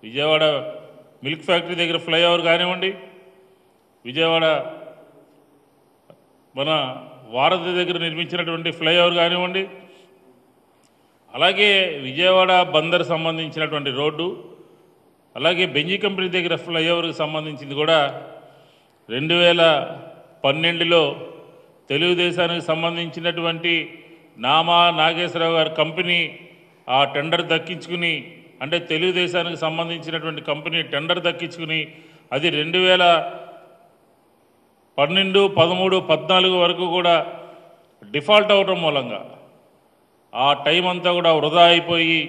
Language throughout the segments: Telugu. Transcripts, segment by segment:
విజయవాడ మిల్క్ ఫ్యాక్టరీ దగ్గర ఫ్లైఓవర్ కానివ్వండి విజయవాడ మన వారధి దగ్గర నిర్మించినటువంటి ఫ్లైఓవర్ కానివ్వండి అలాగే విజయవాడ బందర్ సంబంధించినటువంటి రోడ్డు అలాగే బెంజీ కంపెనీ దగ్గర ఫ్లైఓవర్కి సంబంధించింది కూడా రెండు వేల పన్నెండులో తెలుగుదేశానికి సంబంధించినటువంటి నామా నాగేశ్వరరావు గారి కంపెనీ ఆ టెండర్ దక్కించుకుని అంటే తెలుగుదేశానికి సంబంధించినటువంటి కంపెనీ టెండర్ దక్కించుకుని అది రెండు వేల పన్నెండు పదమూడు పద్నాలుగు వరకు కూడా డిఫాల్ట్ అవడం మూలంగా ఆ టైం అంతా కూడా వృధా అయిపోయి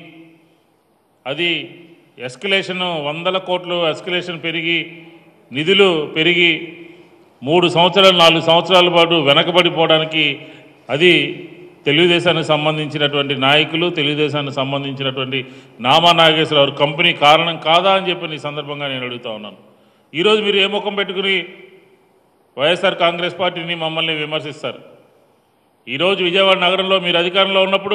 అది ఎస్కలేషన్ వందల కోట్లు ఎస్కలేషన్ పెరిగి నిధులు పెరిగి మూడు సంవత్సరాలు నాలుగు సంవత్సరాల పాటు వెనకబడిపోవడానికి అది తెలుగుదేశానికి సంబంధించినటువంటి నాయకులు తెలుగుదేశానికి సంబంధించినటువంటి నామా నాగేశ్వరరావు కంపెనీ కారణం కాదా అని చెప్పి ఈ సందర్భంగా నేను అడుగుతా ఉన్నాను ఈరోజు మీరు ఏ ముఖం పెట్టుకుని వైఎస్ఆర్ కాంగ్రెస్ పార్టీని మమ్మల్ని విమర్శిస్తారు ఈరోజు విజయవాడ నగరంలో మీరు అధికారంలో ఉన్నప్పుడు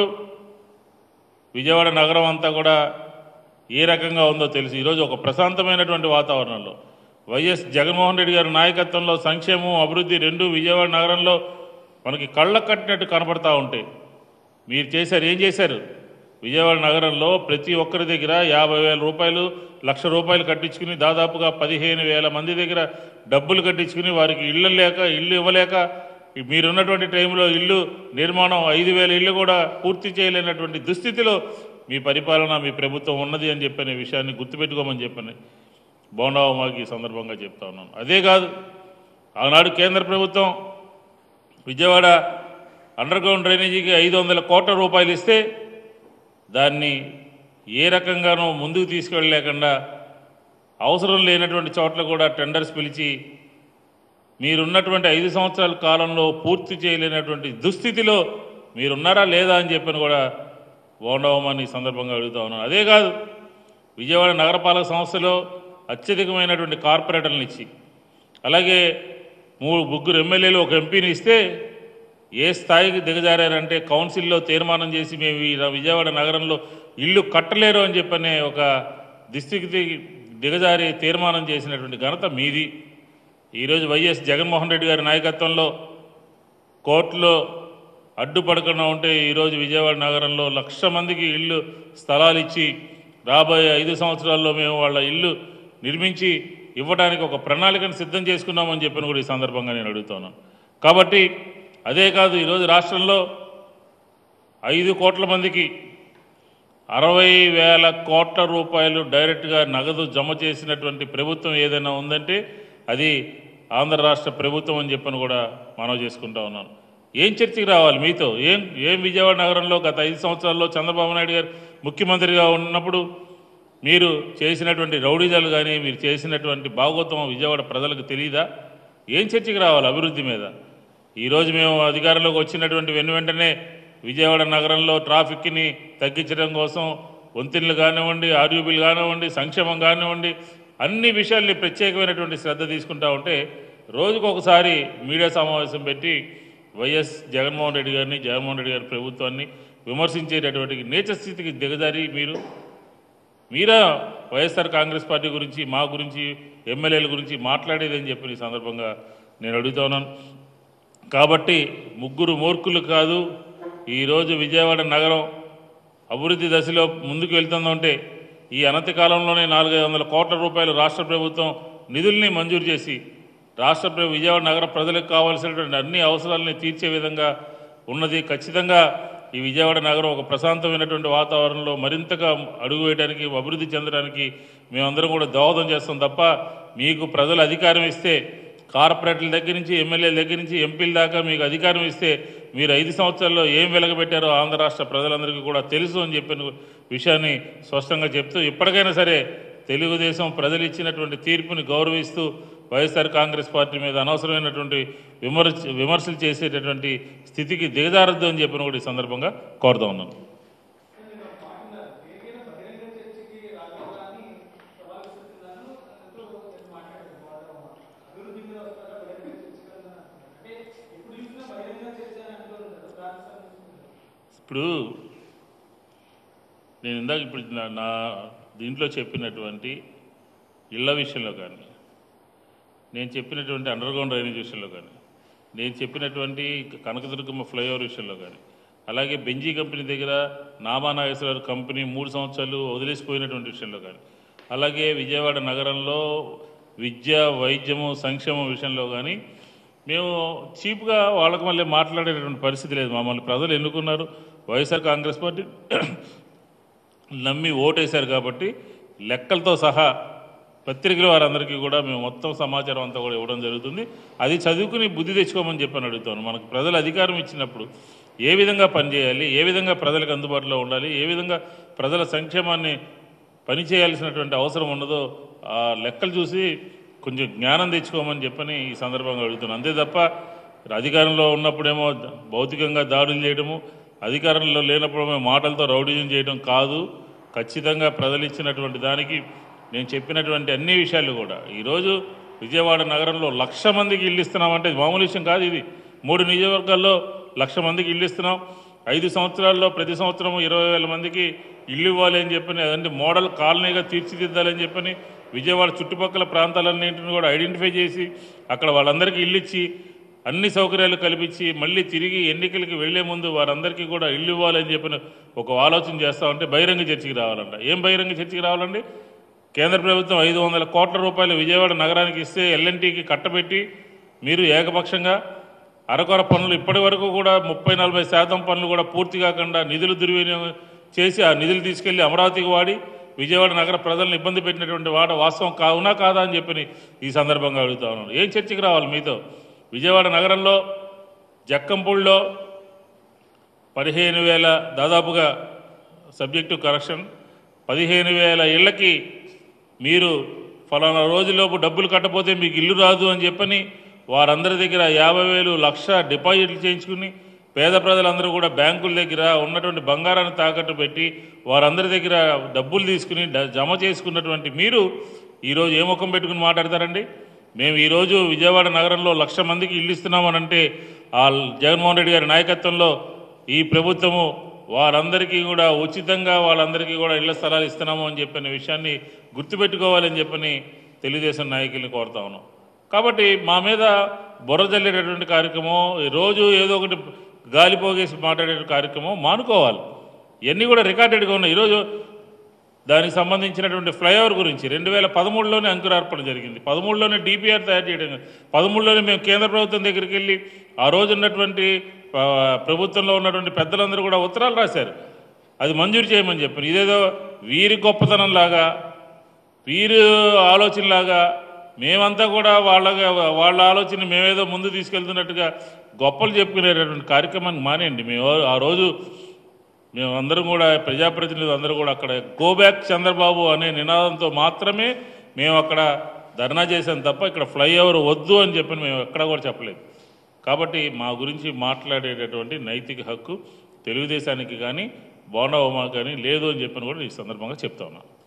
విజయవాడ నగరం అంతా కూడా ఏ రకంగా ఉందో తెలుసు ఈరోజు ఒక ప్రశాంతమైనటువంటి వాతావరణంలో వైఎస్ జగన్మోహన్ రెడ్డి గారి నాయకత్వంలో సంక్షేమం అభివృద్ధి రెండు విజయవాడ నగరంలో మనకి కళ్ళ కట్టినట్టు కనపడతా ఉంటాయి మీరు చేశారు ఏం చేశారు విజయవాడ నగరంలో ప్రతి ఒక్కరి దగ్గర యాభై వేల రూపాయలు లక్ష రూపాయలు కట్టించుకుని దాదాపుగా పదిహేను వేల మంది దగ్గర డబ్బులు కట్టించుకుని వారికి ఇళ్ళు లేక ఇల్లు ఇవ్వలేక మీరున్నటువంటి టైంలో ఇల్లు నిర్మాణం ఐదు వేల ఇల్లు కూడా పూర్తి చేయలేనటువంటి దుస్థితిలో మీ పరిపాలన మీ ప్రభుత్వం ఉన్నది అని చెప్పిన విషయాన్ని గుర్తుపెట్టుకోమని చెప్పని బోండావమాకి ఈ సందర్భంగా చెప్తా ఉన్నాను అదే కాదు ఆనాడు కేంద్ర ప్రభుత్వం విజయవాడ అండర్ గ్రౌండ్ డ్రైనేజీకి ఐదు వందల కోట్ల రూపాయలు ఇస్తే దాన్ని ఏ రకంగానూ ముందుకు తీసుకెళ్ళలేకుండా అవసరం లేనటువంటి చోట్ల కూడా టెండర్స్ పిలిచి మీరున్నటువంటి ఐదు సంవత్సరాల కాలంలో పూర్తి చేయలేనటువంటి దుస్థితిలో మీరున్నారా లేదా అని చెప్పని కూడా బోండవమని ఈ సందర్భంగా అడుగుతా ఉన్నాను అదే కాదు విజయవాడ నగరపాలక సంస్థలో అత్యధికమైనటువంటి కార్పొరేటర్లను ఇచ్చి అలాగే మూడు ముగ్గురు ఎమ్మెల్యేలు ఒక ఎంపీని ఇస్తే ఏ స్థాయికి దిగజారారంటే కౌన్సిల్లో తీర్మానం చేసి మేము ఈ విజయవాడ నగరంలో ఇల్లు కట్టలేరు అని చెప్పనే ఒక దిస్థితికి దిగజారి తీర్మానం చేసినటువంటి ఘనత మీది ఈరోజు వైఎస్ జగన్మోహన్ రెడ్డి గారి నాయకత్వంలో కోర్టులో అడ్డుపడకుండా ఉంటే ఈరోజు విజయవాడ నగరంలో లక్ష మందికి ఇల్లు స్థలాలు ఇచ్చి రాబోయే ఐదు సంవత్సరాల్లో మేము వాళ్ళ ఇల్లు నిర్మించి ఇవ్వడానికి ఒక ప్రణాళికను సిద్ధం చేసుకున్నామని చెప్పిన కూడా ఈ సందర్భంగా నేను అడుగుతున్నాను కాబట్టి అదే కాదు ఈరోజు రాష్ట్రంలో ఐదు కోట్ల మందికి అరవై వేల కోట్ల రూపాయలు డైరెక్ట్గా నగదు జమ చేసినటువంటి ప్రభుత్వం ఏదైనా ఉందంటే అది ఆంధ్ర రాష్ట్ర ప్రభుత్వం అని చెప్పని కూడా మనవి చేసుకుంటా ఉన్నాను ఏం చర్చకి రావాలి మీతో ఏం ఏం విజయవాడ నగరంలో గత ఐదు సంవత్సరాల్లో చంద్రబాబు నాయుడు గారు ముఖ్యమంత్రిగా ఉన్నప్పుడు మీరు చేసినటువంటి రౌడీజాలు కానీ మీరు చేసినటువంటి భాగోత్వం విజయవాడ ప్రజలకు తెలియదా ఏం చర్చకి రావాలి అభివృద్ధి మీద ఈరోజు మేము అధికారంలోకి వచ్చినటువంటి వెను వెంటనే విజయవాడ నగరంలో ట్రాఫిక్ని తగ్గించడం కోసం వంతెనలు కానివ్వండి ఆర్యూబీలు కానివ్వండి సంక్షేమం కానివ్వండి అన్ని విషయాల్ని ప్రత్యేకమైనటువంటి శ్రద్ధ తీసుకుంటా ఉంటే రోజుకు ఒకసారి మీడియా సమావేశం పెట్టి వైఎస్ జగన్మోహన్ రెడ్డి గారిని జగన్మోహన్ రెడ్డి గారి ప్రభుత్వాన్ని విమర్శించేటటువంటి నీచ స్థితికి దిగజారి మీరు మీరా వైఎస్ఆర్ కాంగ్రెస్ పార్టీ గురించి మా గురించి ఎమ్మెల్యేల గురించి మాట్లాడేదని చెప్పి ఈ సందర్భంగా నేను అడుగుతా ఉన్నాను కాబట్టి ముగ్గురు మూర్ఖులు కాదు ఈరోజు విజయవాడ నగరం అభివృద్ధి దశలో ముందుకు వెళ్తుందంటే ఈ అనతి కాలంలోనే నాలుగైదు వందల కోట్ల రూపాయలు రాష్ట్ర ప్రభుత్వం నిధుల్ని మంజూరు చేసి రాష్ట్ర ప్రభు విజయవాడ నగర ప్రజలకు కావాల్సినటువంటి అన్ని అవసరాలని తీర్చే విధంగా ఉన్నది ఖచ్చితంగా ఈ విజయవాడ నగరం ఒక ప్రశాంతమైనటువంటి వాతావరణంలో మరింతగా అడుగు వేయడానికి అభివృద్ధి చెందడానికి మేమందరం కూడా దోహదం చేస్తాం తప్ప మీకు ప్రజలు అధికారం ఇస్తే కార్పొరేట్ల దగ్గర నుంచి ఎమ్మెల్యేల దగ్గర నుంచి ఎంపీల దాకా మీకు అధికారం ఇస్తే మీరు ఐదు సంవత్సరాల్లో ఏం వెలగబెట్టారో ఆంధ్ర రాష్ట్ర ప్రజలందరికీ కూడా తెలుసు అని చెప్పిన విషయాన్ని స్పష్టంగా చెప్తూ ఇప్పటికైనా సరే తెలుగుదేశం ప్రజలు ఇచ్చినటువంటి తీర్పుని గౌరవిస్తూ వైఎస్ఆర్ కాంగ్రెస్ పార్టీ మీద అనవసరమైనటువంటి విమర్శ విమర్శలు చేసేటటువంటి స్థితికి దిగజారద్దు అని చెప్పిన కూడా ఈ సందర్భంగా కోరుతా ఉన్నాను ఇప్పుడు నేను ఇందాక ఇప్పుడు నా- నా దీంట్లో చెప్పినటువంటి ఇళ్ల విషయంలో కానీ నేను చెప్పినటువంటి అండర్ గ్రౌండ్ డ్రైనేజ్ విషయంలో కానీ నేను చెప్పినటువంటి కనకదుర్గమ్మ ఫ్లైఓవర్ విషయంలో కానీ అలాగే బెంజీ కంపెనీ దగ్గర నామానాగేశ్వర కంపెనీ మూడు సంవత్సరాలు వదిలేసిపోయినటువంటి విషయంలో కానీ అలాగే విజయవాడ నగరంలో విద్య వైద్యము సంక్షేమం విషయంలో కానీ మేము చీప్గా వాళ్ళకి మళ్ళీ మాట్లాడేటటువంటి పరిస్థితి లేదు మమ్మల్ని ప్రజలు ఎన్నుకున్నారు వైఎస్ఆర్ కాంగ్రెస్ పార్టీ నమ్మి ఓటేశారు కాబట్టి లెక్కలతో సహా పత్రికల వారందరికీ కూడా మేము మొత్తం సమాచారం అంతా కూడా ఇవ్వడం జరుగుతుంది అది చదువుకుని బుద్ధి తెచ్చుకోమని చెప్పని అడుగుతాను మనకు ప్రజలు అధికారం ఇచ్చినప్పుడు ఏ విధంగా పనిచేయాలి ఏ విధంగా ప్రజలకు అందుబాటులో ఉండాలి ఏ విధంగా ప్రజల సంక్షేమాన్ని పనిచేయాల్సినటువంటి అవసరం ఉన్నదో ఆ లెక్కలు చూసి కొంచెం జ్ఞానం తెచ్చుకోమని చెప్పని ఈ సందర్భంగా అడుగుతున్నాను అంతే తప్ప అధికారంలో ఉన్నప్పుడేమో భౌతికంగా దాడులు చేయడము అధికారంలో లేనప్పుడేమో మాటలతో రౌడీజం చేయడం కాదు ఖచ్చితంగా ప్రజలు ఇచ్చినటువంటి దానికి నేను చెప్పినటువంటి అన్ని విషయాలు కూడా ఈరోజు విజయవాడ నగరంలో లక్ష మందికి ఇల్లు ఇస్తున్నామంటే ఇది మామూలు విషయం కాదు ఇది మూడు నియోజకవర్గాల్లో లక్ష మందికి ఇల్లు ఇస్తున్నాం ఐదు సంవత్సరాల్లో ప్రతి సంవత్సరం ఇరవై వేల మందికి ఇల్లు ఇవ్వాలి అని చెప్పని అదంటే మోడల్ కాలనీగా తీర్చిదిద్దాలని చెప్పని విజయవాడ చుట్టుపక్కల ప్రాంతాలన్నింటిని కూడా ఐడెంటిఫై చేసి అక్కడ వాళ్ళందరికీ ఇల్లు ఇచ్చి అన్ని సౌకర్యాలు కల్పించి మళ్ళీ తిరిగి ఎన్నికలకి వెళ్లే ముందు వారందరికీ కూడా ఇల్లు ఇవ్వాలని చెప్పిన ఒక ఆలోచన చేస్తామంటే బహిరంగ చర్చకి రావాలంట ఏం బహిరంగ చర్చకి రావాలండి కేంద్ర ప్రభుత్వం ఐదు వందల కోట్ల రూపాయలు విజయవాడ నగరానికి ఇస్తే ఎల్ఎన్టీకి కట్టబెట్టి మీరు ఏకపక్షంగా అరకొర పనులు ఇప్పటి వరకు కూడా ముప్పై నలభై శాతం పనులు కూడా పూర్తి కాకుండా నిధులు దుర్వినియోగం చేసి ఆ నిధులు తీసుకెళ్లి అమరావతికి వాడి విజయవాడ నగర ప్రజలను ఇబ్బంది పెట్టినటువంటి వాడ వాస్తవం కావునా కాదా అని చెప్పి ఈ సందర్భంగా అడుగుతా ఉన్నాను ఏం చర్చకి రావాలి మీతో విజయవాడ నగరంలో జక్కంపూడిలో పదిహేను వేల దాదాపుగా సబ్జెక్టు కరెక్షన్ పదిహేను వేల ఇళ్ళకి మీరు ఫలానా రోజులోపు డబ్బులు కట్టపోతే మీకు ఇల్లు రాదు అని చెప్పని వారందరి దగ్గర యాభై వేలు లక్ష డిపాజిట్లు చేయించుకుని పేద ప్రజలందరూ కూడా బ్యాంకుల దగ్గర ఉన్నటువంటి బంగారాన్ని తాకట్టు పెట్టి వారందరి దగ్గర డబ్బులు తీసుకుని డ- జమ చేసుకున్నటువంటి మీరు ఈరోజు ఏ ముఖం పెట్టుకుని మాట్లాడతారండి మేము ఈరోజు విజయవాడ నగరంలో లక్ష మందికి ఇల్లు ఇస్తున్నామని అంటే ఆ జగన్మోహన్ రెడ్డి గారి నాయకత్వంలో ఈ ప్రభుత్వము వారందరికీ కూడా ఉచితంగా వాళ్ళందరికీ కూడా ఇళ్ల స్థలాలు ఇస్తున్నాము అని చెప్పిన విషయాన్ని గుర్తుపెట్టుకోవాలని చెప్పని తెలుగుదేశం నాయకుల్ని కోరుతా ఉన్నాం కాబట్టి మా మీద బుర్ర జల్లేటటువంటి కార్యక్రమం ఈ రోజు ఏదో ఒకటి గాలి పోగేసి మాట్లాడే కార్యక్రమం మానుకోవాలి ఇవన్నీ కూడా రికార్డెడ్గా ఉన్నాయి ఈరోజు దానికి సంబంధించినటువంటి ఫ్లైఓవర్ గురించి రెండు వేల పదమూడులోనే అంకురార్పణ జరిగింది పదమూడులోనే డిపిఆర్ తయారు చేయడం జరిగింది. పదమూడులోనే మేము కేంద్ర ప్రభుత్వం దగ్గరికి వెళ్ళి ఆ రోజు ఉన్నటువంటి ఆ, ప్రభుత్వంలో ఉన్నటువంటి పెద్దలందరూ కూడా ఉత్తరాలు రాశారు అది మంజూరు చేయమని చెప్పారు ఇదేదో వీరి గొప్పతనం లాగా వీరు ఆలోచనలాగా మేమంతా కూడా వాళ్ళ వాళ్ళ ఆలోచన మేమేదో ముందు తీసుకెళ్తున్నట్టుగా గొప్పలు చెప్పుకునేటటువంటి కార్యక్రమాన్ని మానేయండి మేము ఆ రోజు మేము అందరం కూడా ప్రజాప్రతినిధులు అందరూ కూడా అక్కడ గో బ్యాక్ చంద్రబాబు అనే నినాదంతో మాత్రమే మేము అక్కడ ధర్నా చేసాం తప్ప ఇక్కడ ఫ్లైఓవర్ వద్దు అని చెప్పి మేము ఎక్కడా కూడా చెప్పలేదు కాబట్టి మా గురించి మాట్లాడేటటువంటి నైతిక హక్కు తెలుగుదేశానికి కానీ బోండా ఉమా కానీ లేదు అని చెప్పని కూడా ఈ సందర్భంగా చెప్తా ఉన్నాను